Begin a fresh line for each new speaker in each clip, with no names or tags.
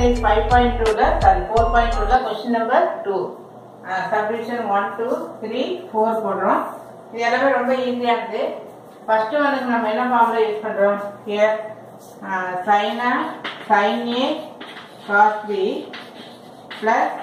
Exercise five point டூவில் sorry four point டூவில் question number two subdivision one two three four போடுறோம் இது எல்லாமே ரொம்ப ஈஸியானது ஃபர்ஸ்ட் ஒன்றுக்கு நம்ம என்ன ஃபார்முலா யூஸ் பண்ணுறோம் ஹியர் சைனா sine A cos B plus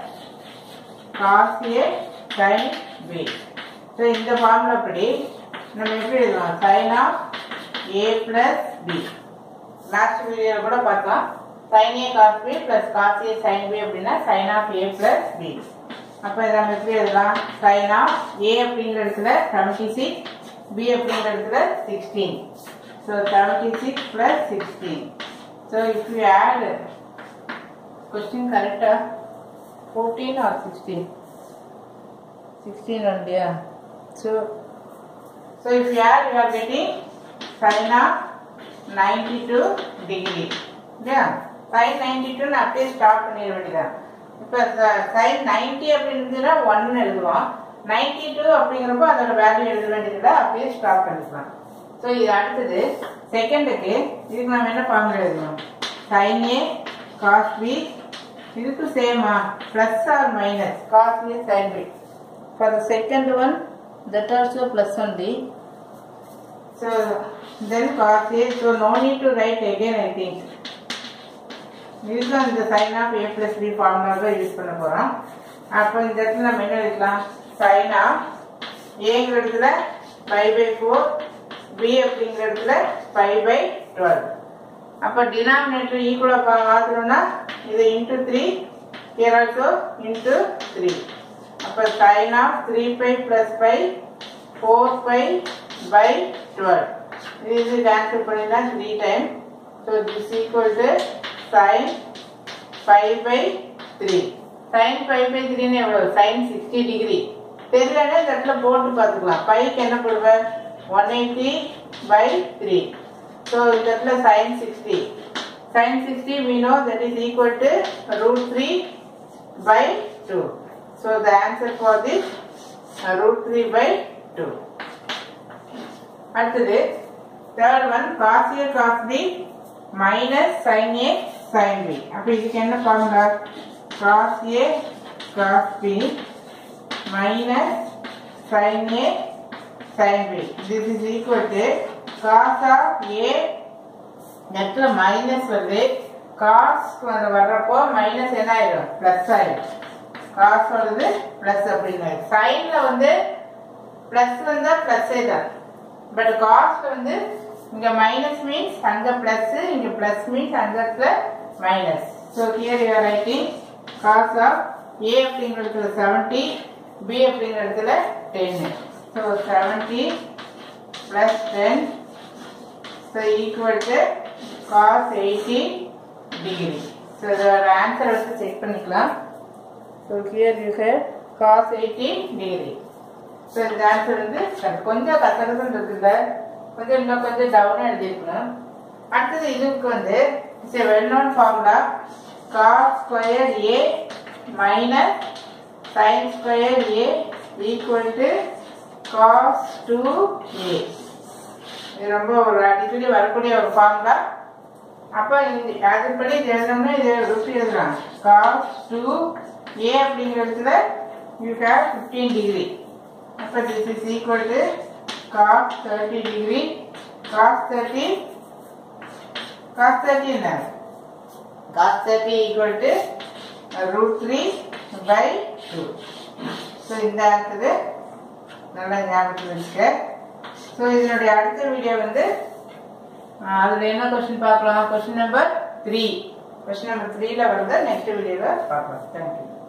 cos A sine B so இந்த ஃபார்முலா படி நம்ம எப்படி எழுதலாம் sine of A plus B last வீடியோவில் கூட பார்த்தோம் sine A cos B plus cos A sine B அப்படின்னா sine of A plus B அப்போ இதை நம்ம எப்படி எழுதலாம் சைன் ஆஃப் ஏ அப்படிங்கிற இடத்துல செவன்டி சிக்ஸ் பி அப்படிங்கிற இடத்துல sixteen so seventy six plus sixteen so if you add question கரெக்டா ஃபோர்டீன் ஆர் சிக்ஸ்டீன் சிக்ஸ்டீன் ஒன்லியா so so if you add you are getting sine of 92 degree இல்லையா sine ninety two அப்படியே stop பண்ணிட வேண்டியதான் இப்போ sign ninety அப்படின்றதுனா ஒன்னு எழுதுவோம் ninety two அப்படிங்கிறப்போ அதோட வேல்யூ எழுத வேண்டியதில்லை அப்படியே ஸ்டாப் பண்ணிக்கலாம் ஸோ இது அடுத்தது செகண்டுக்கு இதுக்கு நம்ம என்ன ஃபார்முலா எழுதணும் சைன் ஏ காஸ் பி இதுக்கு சேமா plus or minus cos A sine B for the second one that also plus only So then cos A, so no need to write again I think. இதுதான் இந்த sine of A plus B formula தான் use பண்ண போகிறோம் அப்போ இந்த இடத்துல நம்ம என்ன எழுதலாம் சைன் ஆஃப் ஏங்கிற இடத்துல ஃபைவ் பை ஃபோர் பி அப்படிங்கிற இடத்துல ஃபைவ் பை டுவெல் அப்போ டினாமினேட்டர் ஈக்குவலாக மாற்றணும்னா இது into three here also into three அப்போ sine of three by plus five four by by 12 இது கேன்சல் பண்ணினா 3 time so this equal to sin 5 by 3 sin 5 by 3 னு எவ்வளவு sin 60 டிகிரி தெரியலன்னா இந்த இடத்துல போட்டு பார்த்துக்கலாம் பைக்கு என்ன போடுவேன் 180 by 3 so இந்த இடத்துல sin 60 sin 60 we know that is equal to root 3 by 2 so the answer for this uh, root 3 by 2 அடுத்தது third one cos A cos B minus sine A sine B அப்போ இதுக்கு என்ன formula cos A cos B minus sine A sine B this is equal to cos of A இடத்துல minus வருது cos வர்றப்போ minus என்ன ஆயிடும் plus ஆயிடும் cos வருது பிளஸ் அப்படின்னு சைன்ல வந்து பிளஸ் வந்தா பிளஸ்ஸே தான் பட் காஸ்ட் வந்து இங்க மைனஸ் மீன்ஸ் அங்க பிளஸ் இங்க பிளஸ் மீன்ஸ் அந்த இடத்துல minus so here you're writing cos of A அப்படிங்கிற இடத்துல செவன்டி பி அப்படிங்கிற இடத்துல டென்னு so seventy plus ten so equal to cos eighty degree so இதோட ஆன்சர் வச்சு செக் பண்ணிக்கலாம் so here you have cos eighty degree so இந்த answer வந்து கொஞ்சம் கசகசன்னு இருக்குல்ல கொஞ்சம் இன்னும் கொஞ்சம் டவுனாக எழுதியிருக்கணும் அடுத்தது இதுக்கு வந்து it's a well known formula cos square A minus sine square A equal to cos two A இது ரொம்ப ஒரு அடிக்கடி வரக்கூடிய ஒரு ஃபார்முலா அப்போ இந்த அதுபடி இது எழுதணும்னா இதை ருப்பி எழுதலாம் காஸ் டூ ஏ அப்படிங்கிறதுல you have fifteen degree So this is equal to cos 30 degree, cos 30, cos 30 என்ன? cos 30 equal to uh, root 3 by 2. So இந்த ஆன்சரு நல்லா ஞாபகத்தில் இருக்கு ஸோ இதனுடைய அடுத்த வீடியோ வந்து அதில் என்ன கொஸ்டின் பார்க்கலாம் question number three question number த்ரீல வருது நெக்ஸ்ட் வீடியோவில் பார்க்கலாம் தேங்க்யூ